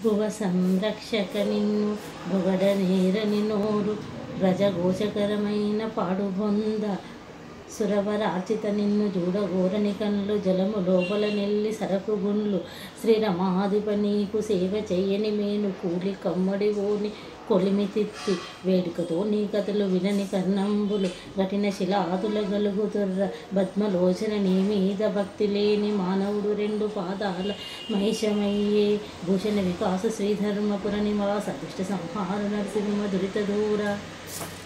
భువ సంరక్షక నిన్ను భుగడనేరని నోరు వ్రజగోచకరమైన పాడు బొంద సురవరార్చిత నిన్ను చూడగోరని కళ్ళు జలము లోపల నెల్లి సరకు గుండ్లు శ్రీరమాధిప నీకు సేవ చెయ్యని మేను కూలి కమ్మడి ఓని కొలిమి తిత్తి వేడుకతో నీ కథలు వినని కర్ణంబులు గటిన శిలాదుల గలుగుతుర్ర పద్మలోచన నీ మీద భక్తి లేని మానవుడు రెండు పాదాల మహిషమయ్యే భూషణ వికాస శ్రీధర్మపుర నివాస దుష్ట సంహార నరసింహ దురిత దూర